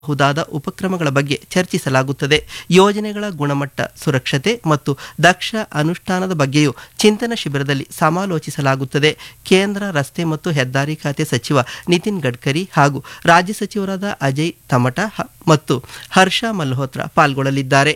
ಹುದಾದ ಉಪಕ್ರಮಗಳ ಬಗ್ಗೆ ಚರ್ಚಿಸಲಾಗುತ್ತದೆ ಯೋಜನೆಗಳ ಗುಣಮಟ್ಟ ಸುರಕ್ಷತೆ ಮತ್ತು ದಕ್ಷ ಅನುಷ್ಠಾನದ ಬಗ್ಗೆಯೂ ಚಿಂತನ ಶಿಬಿರದಲ್ಲಿ ಸಮಾಲೋಚಿಸಲಾಗುತ್ತದೆ ಕೇಂದ್ರ ರಸ್ತೆ ಮತ್ತು ಹೆದ್ದಾರಿ ಖಾತೆ ಸಚಿವ ನಿತಿನ್ ಗಡ್ಕರಿ ಹಾಗೂ ರಾಜ್ಯ ಸಚಿವರಾದ ಅಜಯ್ ತಮಟ ಹ- ಮತ್ತು ಹರ್ಷ ಮಲ್ಹೋತ್ರಾ ಪಾಲ್ಗೊಳ್ಳಲಿದ್ದಾರೆ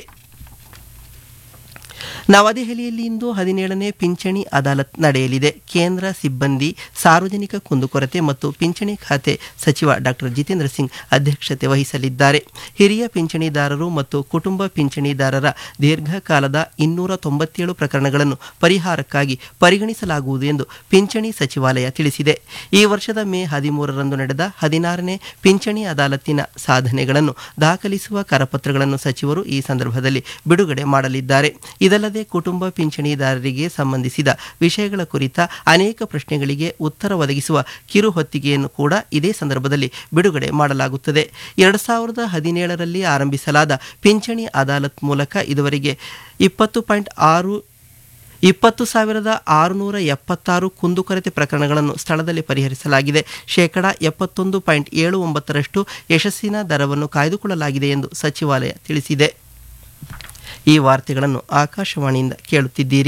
ನವದೆಹಲಿಯಲ್ಲಿ ಇಂದು ಹದಿನೇಳನೇ ಪಿಂಚಣಿ ಅದಾಲತ್ ನಡೆಯಲಿದೆ ಕೇಂದ್ರ ಸಿಬ್ಬಂದಿ ಸಾರ್ವಜನಿಕ ಕುಂದುಕೊರತೆ ಮತ್ತು ಪಿಂಚಣಿ ಖಾತೆ ಸಚಿವ ಡಾಕ್ಟರ್ ಜಿತೇಂದ್ರ ಸಿಂಗ್ ಅಧ್ಯಕ್ಷತೆ ವಹಿಸಲಿದ್ದಾರೆ ಹಿರಿಯ ಪಿಂಚಣಿದಾರರು ಮತ್ತು ಕುಟುಂಬ ಪಿಂಚಣಿದಾರರ ದೀರ್ಘಕಾಲದ ಇನ್ನೂರ ತೊಂಬತ್ತೇಳು ಪ್ರಕರಣಗಳನ್ನು ಪರಿಹಾರಕ್ಕಾಗಿ ಪರಿಗಣಿಸಲಾಗುವುದು ಎಂದು ಪಿಂಚಣಿ ಸಚಿವಾಲಯ ತಿಳಿಸಿದೆ ಈ ವರ್ಷದ ಮೇ ಹದಿಮೂರರಂದು ನಡೆದ ಹದಿನಾರನೇ ಪಿಂಚಣಿ ಅದಾಲತ್ತಿನ ಸಾಧನೆಗಳನ್ನು ದಾಖಲಿಸುವ ಕರಪತ್ರಗಳನ್ನು ಸಚಿವರು ಈ ಸಂದರ್ಭದಲ್ಲಿ ಬಿಡುಗಡೆ ಮಾಡಲಿದ್ದಾರೆ ಇದಲ್ಲದೆ ಕುಟುಂಬ ಪಿಂಚಣಿದಾರರಿಗೆ ಸಂಬಂಧಿಸಿದ ವಿಷಯಗಳ ಕುರಿತ ಅನೇಕ ಪ್ರಶ್ನೆಗಳಿಗೆ ಉತ್ತರ ಒದಗಿಸುವ ಕಿರು ಹೊತ್ತಿಗೆಯನ್ನು ಕೂಡ ಇದೇ ಸಂದರ್ಭದಲ್ಲಿ ಬಿಡುಗಡೆ ಮಾಡಲಾಗುತ್ತದೆ ಎರಡು ಸಾವಿರದ ಹದಿನೇಳರಲ್ಲಿ ಆರಂಭಿಸಲಾದ ಪಿಂಚಣಿ ಅದಾಲತ್ ಮೂಲಕ ಇದುವರೆಗೆ ಇಪ್ಪತ್ತು ಪಾಯಿಂಟ್ ಆರು ಇಪ್ಪತ್ತು ಸಾವಿರದ ಆರುನೂರ ಎಪ್ಪತ್ತಾರು ಕುಂದುಕೊರತೆ ಪ್ರಕರಣಗಳನ್ನು ಸ್ಥಳದಲ್ಲಿ ಪರಿಹರಿಸಲಾಗಿದೆ ಶೇಕಡ ಎಪ್ಪತ್ತೊಂದು ಪಾಯಿಂಟ್ ಏಳು ಒಂಬತ್ತರಷ್ಟು ಯಶಸ್ಸಿನ ದರವನ್ನು ಕಾಯ್ದುಕೊಳ್ಳಲಾಗಿದೆ ಎಂದು ಸಚಿವಾಲಯ ತಿಳಿಸಿದೆ ಈ ವಾರ್ತೆಗಳನ್ನು ಆಕಾಶವಾಣಿಯಿಂದ ಕೇಳುತ್ತಿದ್ದೀರಿ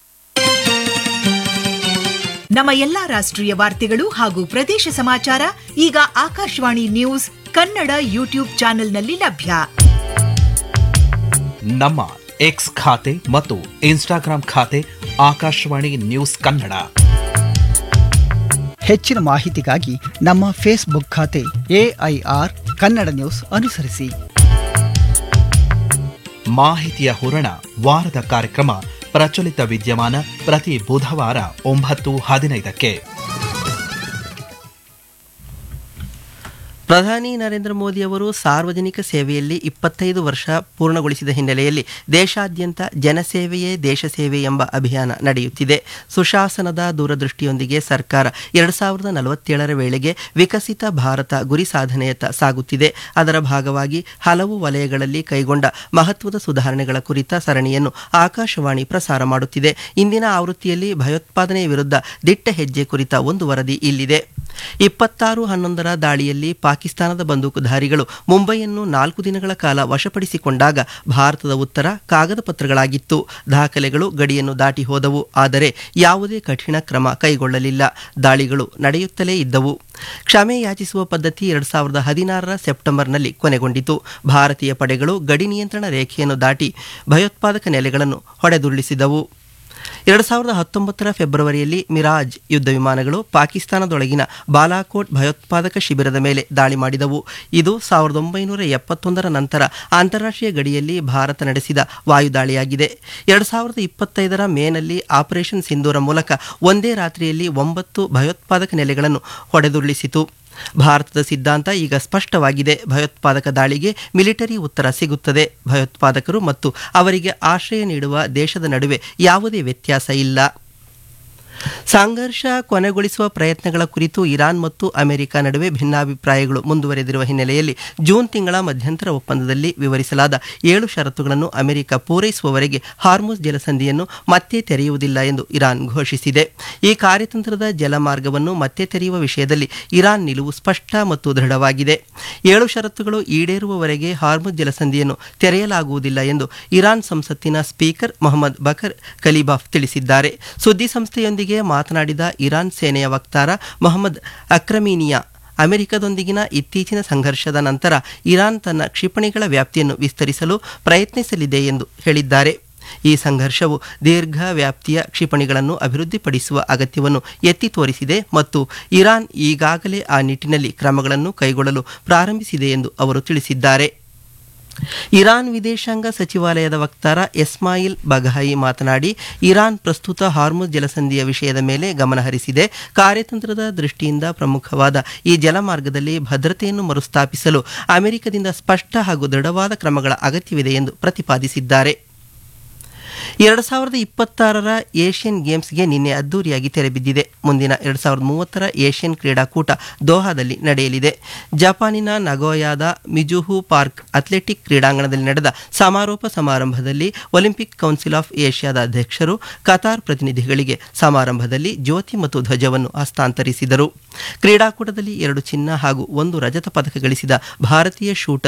ನಮ್ಮ ಎಲ್ಲಾ ರಾಷ್ಟ್ರೀಯ ವಾರ್ತೆಗಳು ಹಾಗೂ ಪ್ರದೇಶ ಸಮಾಚಾರ ಈಗ ಆಕಾಶವಾಣಿ ನ್ಯೂಸ್ ಕನ್ನಡ ಯೂಟ್ಯೂಬ್ ಚಾನೆಲ್ನಲ್ಲಿ ಲಭ್ಯ ನಮ್ಮ ಎಕ್ಸ್ ಖಾತೆ ಮತ್ತು ಇನ್ಸ್ಟಾಗ್ರಾಂ ಖಾತೆ ಆಕಾಶವಾಣಿ ನ್ಯೂಸ್ ಕನ್ನಡ ಹೆಚ್ಚಿನ ಮಾಹಿತಿಗಾಗಿ ನಮ್ಮ ಫೇಸ್ಬುಕ್ ಖಾತೆ ಎಐಆರ್ ಕನ್ನಡ ನ್ಯೂಸ್ ಅನುಸರಿಸಿ ಮಾಹಿತಿಯ ಹೂರಣ ವಾರದ ಕಾರ್ಯಕ್ರಮ ಪ್ರಚಲಿತ ವಿದ್ಯಮಾನ ಪ್ರತಿ ಬುಧವಾರ ಒಂಬತ್ತು ಹದಿನೈದಕ್ಕೆ ಪ್ರಧಾನಿ ನರೇಂದ್ರ ಮೋದಿ ಅವರು ಸಾರ್ವಜನಿಕ ಸೇವೆಯಲ್ಲಿ ಇಪ್ಪತ್ತೈದು ವರ್ಷ ಪೂರ್ಣಗೊಳಿಸಿದ ಹಿನ್ನೆಲೆಯಲ್ಲಿ ದೇಶಾದ್ಯಂತ ಜನಸೇವೆಯೇ ದೇಶ ಸೇವೆ ಎಂಬ ಅಭಿಯಾನ ನಡೆಯುತ್ತಿದೆ ಸುಶಾಸನದ ದೂರದೃಷ್ಟಿಯೊಂದಿಗೆ ಸರ್ಕಾರ ಎರಡು ಸಾವಿರದ ನಲವತ್ತೇಳರ ವೇಳೆಗೆ ವಿಕಸಿತ ಭಾರತ ಗುರಿ ಸಾಧನೆಯತ್ತ ಸಾಗುತ್ತಿದೆ ಅದರ ಭಾಗವಾಗಿ ಹಲವು ವಲಯಗಳಲ್ಲಿ ಕೈಗೊಂಡ ಮಹತ್ವದ ಸುಧಾರಣೆಗಳ ಕುರಿತ ಸರಣಿಯನ್ನು ಆಕಾಶವಾಣಿ ಪ್ರಸಾರ ಮಾಡುತ್ತಿದೆ ಇಂದಿನ ಆವೃತ್ತಿಯಲ್ಲಿ ಭಯೋತ್ಪಾದನೆಯ ವಿರುದ್ಧ ದಿಟ್ಟ ಹೆಜ್ಜೆ ಕುರಿತ ಒಂದು ವರದಿ ಇಲ್ಲಿದೆ ಇಪ್ಪತ್ತಾರು ಹನ್ನೊಂದರ ದಾಳಿಯಲ್ಲಿ ಪಾಕಿಸ್ತಾನದ ಬಂದೂಕುಧಾರಿಗಳು ಮುಂಬೈಯನ್ನು ನಾಲ್ಕು ದಿನಗಳ ಕಾಲ ವಶಪಡಿಸಿಕೊಂಡಾಗ ಭಾರತದ ಉತ್ತರ ಕಾಗದ ಪತ್ರಗಳಾಗಿತ್ತು ದಾಖಲೆಗಳು ಗಡಿಯನ್ನು ದಾಟಿ ಹೋದವು ಆದರೆ ಯಾವುದೇ ಕಠಿಣ ಕ್ರಮ ಕೈಗೊಳ್ಳಲಿಲ್ಲ ದಾಳಿಗಳು ನಡೆಯುತ್ತಲೇ ಇದ್ದವು ಕ್ಷಮೆ ಯಾಚಿಸುವ ಪದ್ಧತಿ ಎರಡು ಸಾವಿರದ ಹದಿನಾರರ ಸೆಪ್ಟೆಂಬರ್ನಲ್ಲಿ ಕೊನೆಗೊಂಡಿತು ಭಾರತೀಯ ಪಡೆಗಳು ಗಡಿ ನಿಯಂತ್ರಣ ರೇಖೆಯನ್ನು ದಾಟಿ ಭಯೋತ್ಪಾದಕ ನೆಲೆಗಳನ್ನು ಹೊಡೆದುರುಳಿಸಿದವು ಎರಡು ಸಾವಿರದ ಹತ್ತೊಂಬತ್ತರ ಫೆಬ್ರವರಿಯಲ್ಲಿ ಮಿರಾಜ್ ಯುದ್ಧ ವಿಮಾನಗಳು ಪಾಕಿಸ್ತಾನದೊಳಗಿನ ಬಾಲಾಕೋಟ್ ಭಯೋತ್ಪಾದಕ ಶಿಬಿರದ ಮೇಲೆ ದಾಳಿ ಮಾಡಿದವು ಇದು ಸಾವಿರದ ಒಂಬೈನೂರ ಎಪ್ಪತ್ತೊಂದರ ನಂತರ ಅಂತಾರಾಷ್ಟ್ರೀಯ ಗಡಿಯಲ್ಲಿ ಭಾರತ ನಡೆಸಿದ ವಾಯುದಾಳಿಯಾಗಿದೆ ಎರಡು ಸಾವಿರದ ಇಪ್ಪತ್ತೈದರ ಮೇನಲ್ಲಿ ಆಪರೇಷನ್ ಸಿಂಧೂರ ಮೂಲಕ ಒಂದೇ ರಾತ್ರಿಯಲ್ಲಿ ಒಂಬತ್ತು ಭಯೋತ್ಪಾದಕ ನೆಲೆಗಳನ್ನು ಹೊಡೆದುರುಳಿಸಿತು ಭಾರತದ ಸಿದ್ಧಾಂತ ಈಗ ಸ್ಪಷ್ಟವಾಗಿದೆ ಭಯೋತ್ಪಾದಕ ದಾಳಿಗೆ ಮಿಲಿಟರಿ ಉತ್ತರ ಸಿಗುತ್ತದೆ ಭಯೋತ್ಪಾದಕರು ಮತ್ತು ಅವರಿಗೆ ಆಶ್ರಯ ನೀಡುವ ದೇಶದ ನಡುವೆ ಯಾವುದೇ ವ್ಯತ್ಯಾಸ ಇಲ್ಲ ಸಂಘರ್ಷ ಕೊನೆಗೊಳಿಸುವ ಪ್ರಯತ್ನಗಳ ಕುರಿತು ಇರಾನ್ ಮತ್ತು ಅಮೆರಿಕ ನಡುವೆ ಭಿನ್ನಾಭಿಪ್ರಾಯಗಳು ಮುಂದುವರೆದಿರುವ ಹಿನ್ನೆಲೆಯಲ್ಲಿ ಜೂನ್ ತಿಂಗಳ ಮಧ್ಯಂತರ ಒಪ್ಪಂದದಲ್ಲಿ ವಿವರಿಸಲಾದ ಏಳು ಷರತ್ತುಗಳನ್ನು ಅಮೆರಿಕ ಪೂರೈಸುವವರೆಗೆ ಹಾರ್ಮುಸ್ ಜಲಸಂಧಿಯನ್ನು ಮತ್ತೆ ತೆರೆಯುವುದಿಲ್ಲ ಎಂದು ಇರಾನ್ ಘೋಷಿಸಿದೆ ಈ ಕಾರ್ಯತಂತ್ರದ ಜಲಮಾರ್ಗವನ್ನು ಮತ್ತೆ ತೆರೆಯುವ ವಿಷಯದಲ್ಲಿ ಇರಾನ್ ನಿಲುವು ಸ್ಪಷ್ಟ ಮತ್ತು ದೃಢವಾಗಿದೆ ಏಳು ಷರತ್ತುಗಳು ಈಡೇರುವವರೆಗೆ ಹಾರ್ಮುಸ್ ಜಲಸಂಧಿಯನ್ನು ತೆರೆಯಲಾಗುವುದಿಲ್ಲ ಎಂದು ಇರಾನ್ ಸಂಸತ್ತಿನ ಸ್ಪೀಕರ್ ಮೊಹಮ್ಮದ್ ಬಕರ್ ಕಲಿಬಾಫ್ ತಿಳಿಸಿದ್ದಾರೆ ಸುದ್ದಿ ಸಂಸ್ಥೆಯೊಂದಿಗೆ ಮಾತನಾಡಿದ ಇರಾನ್ ಸೇನೆಯ ವಕ್ತಾರ ಮೊಹಮ್ಮದ್ ಅಕ್ರಮೀನಿಯಾ ಅಮೆರಿಕದೊಂದಿಗಿನ ಇತ್ತೀಚಿನ ಸಂಘರ್ಷದ ನಂತರ ಇರಾನ್ ತನ್ನ ಕ್ಷಿಪಣಿಗಳ ವ್ಯಾಪ್ತಿಯನ್ನು ವಿಸ್ತರಿಸಲು ಪ್ರಯತ್ನಿಸಲಿದೆ ಎಂದು ಹೇಳಿದ್ದಾರೆ ಈ ಸಂಘರ್ಷವು ದೀರ್ಘ ವ್ಯಾಪ್ತಿಯ ಕ್ಷಿಪಣಿಗಳನ್ನು ಅಭಿವೃದ್ಧಿಪಡಿಸುವ ಅಗತ್ಯವನ್ನು ಎತ್ತಿ ತೋರಿಸಿದೆ ಮತ್ತು ಇರಾನ್ ಈಗಾಗಲೇ ಆ ನಿಟ್ಟಿನಲ್ಲಿ ಕ್ರಮಗಳನ್ನು ಕೈಗೊಳ್ಳಲು ಪ್ರಾರಂಭಿಸಿದೆ ಎಂದು ಅವರು ತಿಳಿಸಿದ್ದಾರೆ ಇರಾನ್ ವಿದೇಶಾಂಗ ಸಚಿವಾಲಯದ ವಕ್ತಾರ ಎಸ್ಮಾಯಿಲ್ ಬಘಾಯಿ ಮಾತನಾಡಿ ಇರಾನ್ ಪ್ರಸ್ತುತ ಹಾರ್ಮುಜ್ ಜಲಸಂಧಿಯ ವಿಷಯದ ಮೇಲೆ ಗಮನಹರಿಸಿದೆ ಕಾರ್ಯತಂತ್ರದ ದೃಷ್ಟಿಯಿಂದ ಪ್ರಮುಖವಾದ ಈ ಜಲಮಾರ್ಗದಲ್ಲಿ ಭದ್ರತೆಯನ್ನು ಮರುಸ್ಥಾಪಿಸಲು ಅಮೆರಿಕದಿಂದ ಸ್ಪಷ್ಟ ಹಾಗೂ ದೃಢವಾದ ಕ್ರಮಗಳ ಅಗತ್ಯವಿದೆ ಎಂದು ಪ್ರತಿಪಾದಿಸಿದ್ದಾರೆ ಎರಡು ಸಾವಿರದ ಇಪ್ಪತ್ತಾರರ ಏಷ್ಯನ್ ಗೇಮ್ಸ್ಗೆ ನಿನ್ನೆ ಅದ್ದೂರಿಯಾಗಿ ತೆರೆಬಿದ್ದಿದೆ ಮುಂದಿನ ಎರಡು ಸಾವಿರದ ಮೂವತ್ತರ ಏಷ್ಯನ್ ಕ್ರೀಡಾಕೂಟ ದೋಹಾದಲ್ಲಿ ನಡೆಯಲಿದೆ ಜಪಾನಿನ ನಗೋಯಾದ ಮಿಜುಹು ಪಾರ್ಕ್ ಅಥ್ಲೆಟಿಕ್ ಕ್ರೀಡಾಂಗಣದಲ್ಲಿ ನಡೆದ ಸಮಾರೋಪ ಸಮಾರಂಭದಲ್ಲಿ ಒಲಿಂಪಿಕ್ ಕೌನ್ಸಿಲ್ ಆಫ್ ಏಷ್ಯಾದ ಅಧ್ಯಕ್ಷರು ಕತಾರ್ ಪ್ರತಿನಿಧಿಗಳಿಗೆ ಸಮಾರಂಭದಲ್ಲಿ ಜ್ಯೋತಿ ಮತ್ತು ಧ್ವಜವನ್ನು ಹಸ್ತಾಂತರಿಸಿದರು ಕ್ರೀಡಾಕೂಟದಲ್ಲಿ ಎರಡು ಚಿನ್ನ ಹಾಗೂ ಒಂದು ರಜತ ಪದಕ ಗಳಿಸಿದ ಭಾರತೀಯ ಶೂಟರ್